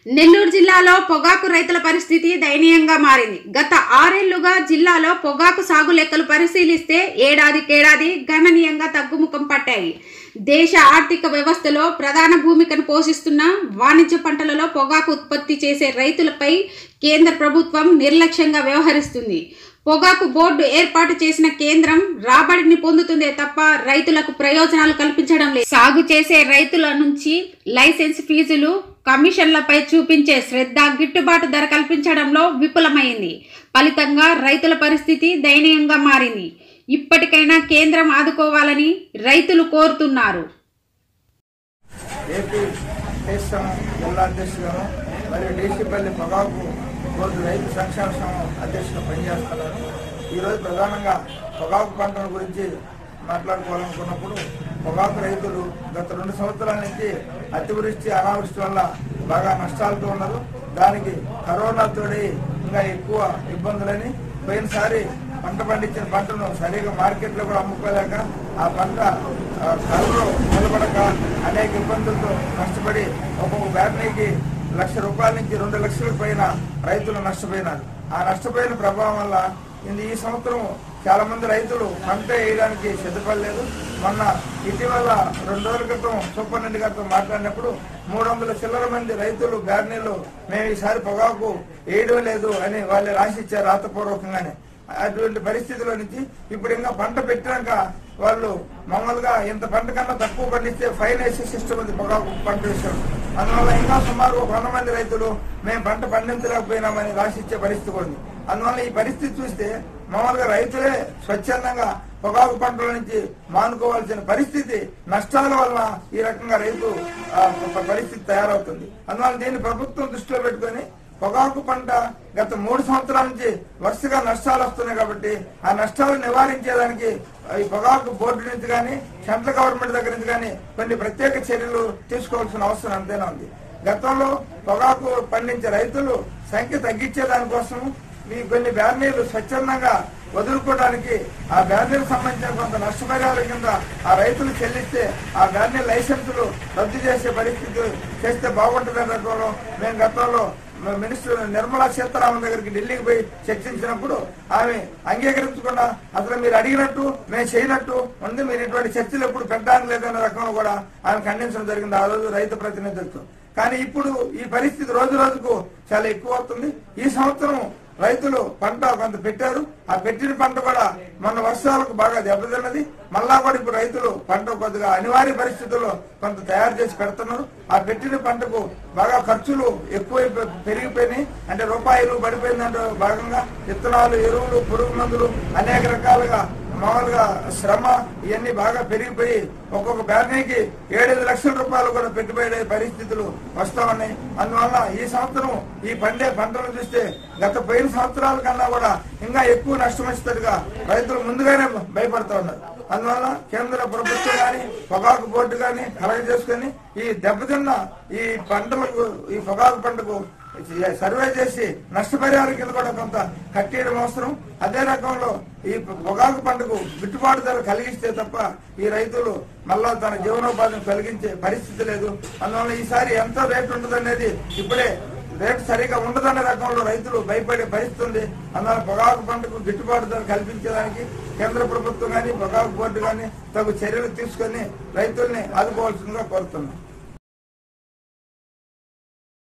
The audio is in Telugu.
నెల్లూరు జిల్లాలో పొగాకు రైతుల పరిస్థితి దయనీయంగా మారింది గత ఆరేళ్లుగా జిల్లాలో పొగాకు సాగు లెక్కలు పరిశీలిస్తే ఏడాదికేడాది గణనీయంగా తగ్గుముఖం పట్టాయి దేశ ఆర్థిక వ్యవస్థలో ప్రధాన భూమికను పోషిస్తున్న వాణిజ్య పంటలలో పొగాకు ఉత్పత్తి చేసే రైతులపై కేంద్ర ప్రభుత్వం నిర్లక్ష్యంగా వ్యవహరిస్తుంది పొగాకు బోర్డు ఏర్పాటు చేసిన కేంద్రం రాబడిని పొందుతుందే తప్ప రైతులకు ప్రయోజనాలు కల్పించడం లేదు సాగు చేసే రైతుల నుంచి లైసెన్స్ ఫీజులు కమిషన్లపై చూపించే శ్రద్ధ గిట్టుబాటు ధర కల్పించడంలో విఫలమైంది ఫలితంగా రైతుల పరిస్థితి దయనీయంగా మారింది ఇప్పటికైనా కేంద్రం ఆదుకోవాలని రైతులు కోరుతున్నారు ఏపీ దేశం జిల్లా అధ్యక్షులను మరియు డీసీపల్లి పొగాకు బోర్డు రైతు సంక్షేమ సంఘం అధ్యక్షులు పనిచేస్తున్నారు ఈరోజు ప్రధానంగా పొగాకు పంటల గురించి మాట్లాడుకోవాలనుకున్నప్పుడు పొగాకు రైతులు గత రెండు సంవత్సరాల నుంచి అతివృష్టి అనావృష్టి వల్ల బాగా నష్టాలతో ఉన్నారు దానికి కరోనాతోటి ఇంకా ఎక్కువ ఇబ్బందులని పోయినసారి పంట పండించిన పంటను సరిగా మార్కెట్లో కూడా అమ్ముకోలేక ఆ పంట ఆ, ధరలో నిలబడక అనేక ఇబ్బందులతో కష్టపడి ఒక్కొక్క బ్యాటరీకి లక్ష రూపాయల నుంచి రెండు లక్షల పైన రైతులు నష్టపోయినారు ఆ నష్టపోయిన ప్రభావం వల్ల ఇది ఈ సంవత్సరం చాలా మంది రైతులు పంట వేయడానికి సిద్ధపడలేదు మొన్న ఇటీవల రెండు రోజుల క్రితం సూపరింటెండెంట్ గారితో మాట్లాడినప్పుడు మూడు వందల చిల్లర మంది రైతులు గార్నీలు మేము ఈసారి పొగాకు వేయడం లేదు అని వాళ్ళు రాసిచ్చారు రాతపూర్వకంగానే అటువంటి పరిస్థితిలో నుంచి ఇప్పుడు ఇంకా పంట పెట్టినాక వాళ్ళు మామూలుగా ఇంత పంట కన్నా తక్కువ పండిస్తే ఫైన్ వేసే సిస్టమ్ ఉంది పొగాకు పంట విషయం అందువల్ల ఇంకా సుమారు ఒక వంద మంది రైతులు మేము పంట పండించలేకపోయినామని రాసిచ్చే పరిస్థితి ఉంది అందువల్ల ఈ పరిస్థితి చూస్తే మామూలుగా రైతులే స్వచ్ఛందంగా పొగాకు పంటల నుంచి మానుకోవాల్సిన పరిస్థితి నష్టాల వల్ల ఈ రకంగా రైతు ఆ, ప- పరిస్థితి తయారవుతుంది అందువల్ల దీన్ని ప్రభుత్వం దృష్టిలో పెట్టుకొని పొగాకు పంట గత మూడు సంవత్సరాల నుంచి వరుసగా నష్టాలు వస్తున్నాయి కాబట్టి ఆ నష్టాలు నివారించేదానికి ఈ పొగాకు బోర్డు నుంచి కానీ సెంట్రల్ గవర్నమెంట్ దగ్గర నుంచి కానీ కొన్ని ప్రత్యేక చర్యలు తీసుకోవాల్సిన అవసరం అంతేనా ఉంది గతంలో పొగాకు పండించే రైతులు సంఖ్య తగ్గించే దానికోసం ఈ కొన్ని బ్యానీలు స్వచ్ఛందంగా వదులుకోవడానికి ఆ బ్యానీలకు సంబంధించిన కొంత నష్టపరిహారం కింద ఆ రైతులు చెల్లిస్తే ఆ బ్యానీ లైసెన్సులు రద్దు చేసే పరిస్థితి చేస్తే బాగుంటుందనే రకంలో మేము గతంలో మ- మినిస్టర్ నిర్మలా సీతారామన్ దగ్గరికి ఢిల్లీకి పోయి చర్చించినప్పుడు ఆమె అంగీకరించకుండా అసలు మీరు అడిగినట్టు మేము చేయనట్టు ఉంది మీరు ఇటువంటి చర్చలు ఎప్పుడు పెట్టడానికి లేదనే రకంలో కూడా ఆమె ఖండించడం జరిగింది ఆ రోజు రైతు ప్రతినిధులతో కానీ ఇప్పుడు ఈ పరిస్థితి రోజు రోజుకు చాలా ఎక్కువ అవుతుంది ఈ సంవత్సరం రైతులు పంట కొంత పెట్టారు ఆ పెట్టిన పంట కూడా మొన్న వర్షాలకు బాగా దెబ్బతిన్నది మళ్ళా కూడా ఇప్పుడు రైతులు పంట కొద్దిగా అనివార్య పరిస్థితుల్లో కొంత తయారు చేసి పెడుతున్నారు ఆ పెట్టిన పంటకు బాగా ఖర్చులు ఎక్కువ పెరిగిపోయినాయి అంటే రూపాయలు పడిపోయిందంటే భాగంగా విత్తనాలు ఎరువులు పురుగు మందులు అనేక రకాలుగా మామూలుగా శ్రమ ఇవన్నీ బాగా పెరిగిపోయి ఒక్కొక్క బ్యానీకి ఏడైదు లక్షల రూపాయలు కూడా పెట్టుబడి పరిస్థితులు వస్తా ఉన్నాయి అందువల్ల ఈ సంవత్సరం ఈ పండే పంటలు చూస్తే గత పోయిన సంవత్సరాల కన్నా కూడా ఇంకా ఎక్కువ నష్టం వచ్చేటట్టుగా రైతులు ముందుగానే భయపడతా ఉన్నారు అందువల్ల కేంద్ర ప్రభుత్వం కానీ పొగాకు బోర్డు కానీ కలగజేసుకొని ఈ దెబ్బతిన్న ఈ పంటలకు ఈ పొగాకు పంటకు సర్వే చేసి నష్టపరిహారం కింద కూడా కొంత కట్టేయడం అవసరం అదే రకంలో ఈ పొగాకు పంటకు గిట్టుబాటు ధర కలిగిస్తే తప్ప ఈ రైతులు మళ్ళా తన జీవనోపాధిని కలిగించే పరిస్థితి లేదు అందువల్ల ఈసారి ఎంత రేటు ఉంటుందనేది ఇప్పుడే రేటు సరిగా ఉండదనే రకంలో రైతులు భయపడే పరిస్థితి ఉంది అందువల్ల పొగాకు పంటకు గిట్టుబాటు ధర కల్పించడానికి కేంద్ర ప్రభుత్వం కానీ పొగాకు బోర్డు కానీ తగు చర్యలు తీసుకొని రైతుల్ని ఆదుకోవాల్సిందిగా కోరుతున్నాం